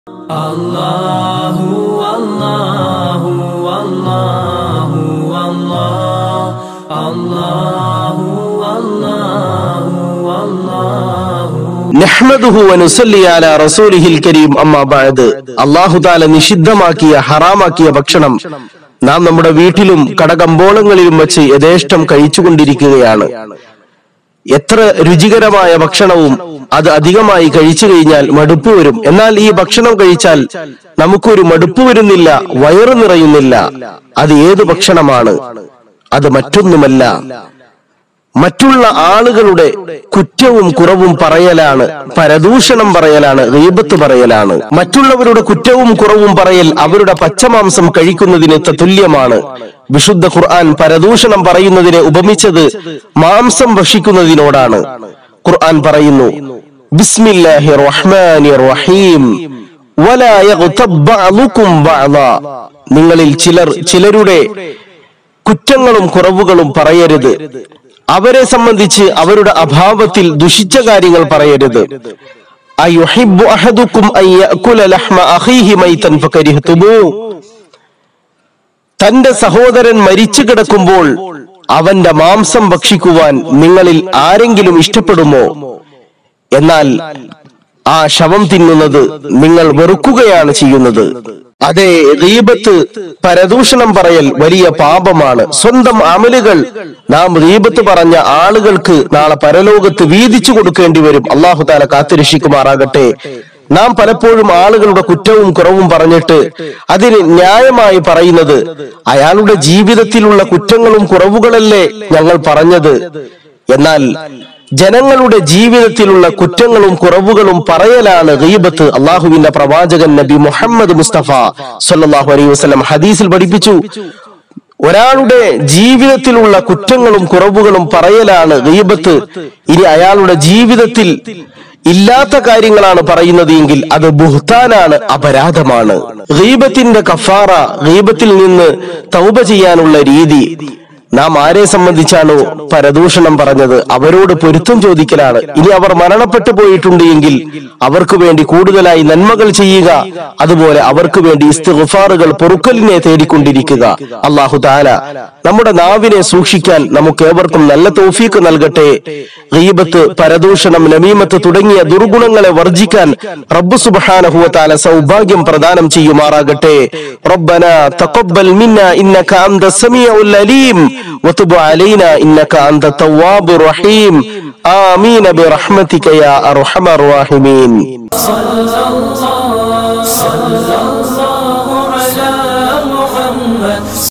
അല്ലാഹു അല്ലാഹു അല്ലാഹു അല്ലാഹ് അല്ലാഹു അല്ലാഹു അല്ലാഹു നഹ്മദുഹു വനുസല്ലി അലാ റസൂലിഹിൽ കരീം അമ്മാ ബഅദ് അല്ലാഹു തആല നിഷിദ്ധമാക്കിയ ഹറാമാക്കിയ ഭക്ഷണം നാം നമ്മുടെ വീട്ടിലും കടകമ്പോളങ്ങളിലും വെച്ച് യഥേഷ്ടം കഴിച്ചുകൊണ്ടിരിക്കുകയാണ് എത്ര രുചികരമായ ഭക്ഷണവും അത് അധികമായി കഴിച്ചു കഴിഞ്ഞാൽ മടുപ്പ് വരും എന്നാൽ ഈ ഭക്ഷണം കഴിച്ചാൽ നമുക്കൊരു മടുപ്പ് വരുന്നില്ല വയറ് നിറയുന്നില്ല അത് ഏത് ഭക്ഷണമാണ് അത് മറ്റൊന്നുമല്ല മറ്റുള്ള ആളുകളുടെ കുറ്റവും കുറവും പറയലാണ് പരദൂഷണം പറയലാണ് റീബത്ത് പറയലാണ് മറ്റുള്ളവരുടെ കുറ്റവും കുറവും പറയൽ അവരുടെ പച്ചമാംസം കഴിക്കുന്നതിന് തുല്യമാണ് വിശുദ്ധ ഖുർആൻ പരദൂഷണം പറയുന്നതിനെ ഉപമിച്ചത് മാംസം ഭക്ഷിക്കുന്നതിനോടാണ് ഖുർആൻ പറയുന്നു ബിസ്മില്ലാഹി റഹ്മാനി റഹീം വലാ യഗ്തബ് ബഅദുകും ബഅദാ നിങ്ങളിൽ ചിലർ ചിലരുടെ കുറ്റങ്ങളും കുറവുകളും പറയരുത് അവരെ സംബന്ധിച്ച് അവരുടെ അഭാവത്തിൽ ദുഷിച്ച കാര്യങ്ങൾ പറയരുത് അയുഹിബ്ബു അഹദുക്കും അൻ യഅകുല ലഹ്മ അഖീഹി മൈതൻ ഫകരിഹ്തുമൂ തന്റെ സഹോദരൻ മരിച്ചു കിടക്കുമ്പോൾ അവന്റെ മാംസം ഭക്ഷിക്കുവാൻ നിങ്ങളിൽ ആരെങ്കിലും ഇഷ്ടപ്പെടുമോ എന്നാൽ ആ ശവം തിന്നുന്നത് നിങ്ങൾ വെറുക്കുകയാണ് ചെയ്യുന്നത് അതെ റീബത്ത് പരദൂഷണം പറയൽ വലിയ പാപമാണ് സ്വന്തം അമലുകൾ നാം റീബത്ത് പറഞ്ഞ ആളുകൾക്ക് നാളെ പരലോകത്ത് വീതിച്ചു കൊടുക്കേണ്ടി വരും അള്ളാഹു താല കാത്തുരക്ഷിക്കുമാറാകട്ടെ നാം പലപ്പോഴും ആളുകളുടെ കുറ്റവും കുറവും പറഞ്ഞിട്ട് അതിന് ന്യായമായി പറയുന്നത് അയാളുടെ ജീവിതത്തിലുള്ള കുറ്റങ്ങളും കുറവുകളല്ലേ ഞങ്ങൾ പറഞ്ഞത് എന്നാൽ ജനങ്ങളുടെ ജീവിതത്തിലുള്ള കുറ്റങ്ങളും കുറവുകളും പറയലാണ് ഗീബത്ത് അള്ളാഹുവിന്റെ പ്രവാചകൻ നബി മുഹമ്മദ് മുസ്തഫ സല്ലല്ലാഹു അലൈഹി വസല്ലം ഹദീസിൽ പഠിപ്പിച്ചു ഒരാളുടെ ജീവിതത്തിലുള്ള കുറ്റങ്ങളും കുറവുകളും പറയലാണ് ഗീബത്ത് ഇനി അയാളുടെ ജീവിതത്തിൽ ഇല്ലാത്ത കാര്യങ്ങളാണ് പറയുന്നത് എങ്കിൽ അത് ബുഹ്താനാണ് അപരാധമാണ് ഗീബത്തിന്റെ കഫാറ ഗീബത്തിൽ നിന്ന് തൗബ ചെയ്യാനുള്ള രീതി നാം ആരെ സംബന്ധിച്ചാണോ പരദൂഷണം പറഞ്ഞത് അവരോട് പൊരുത്തം ചോദിക്കലാണ് ഇനി അവർ മരണപ്പെട്ടു പോയിട്ടുണ്ട് എങ്കിൽ അവർക്ക് വേണ്ടി കൂടുതലായി നന്മകൾ ചെയ്യുക അതുപോലെ അവർക്ക് വേണ്ടി ഇസ്തിഗ്ഫാറുകൾ പൊറുക്കലിനെ തേടിക്കൊണ്ടിരിക്കുക അള്ളാഹു താല നമ്മുടെ നാവിനെ സൂക്ഷിക്കാൻ നമുക്ക് ഏവർക്കും നല്ല തൗഫീക്ക് നൽകട്ടെ ഗീബത്ത് പരദൂഷണം നമീമത്ത് തുടങ്ങിയ ദുർഗുണങ്ങളെ വർജിക്കാൻ റബ്ബ് സുബ്ഹാനഹു വ തആല സൗഭാഗ്യം പ്രദാനം ചെയ്യുമാറാകട്ടെ റബ്ബന തഖബ്ബൽ മിന്ന ഇന്നക അന്ത സമീഉൽ അലീം وتب علينا إنك أنت التواب الرحيم آمين برحمتك يا أرحم الراحمين صلى الله صلى الله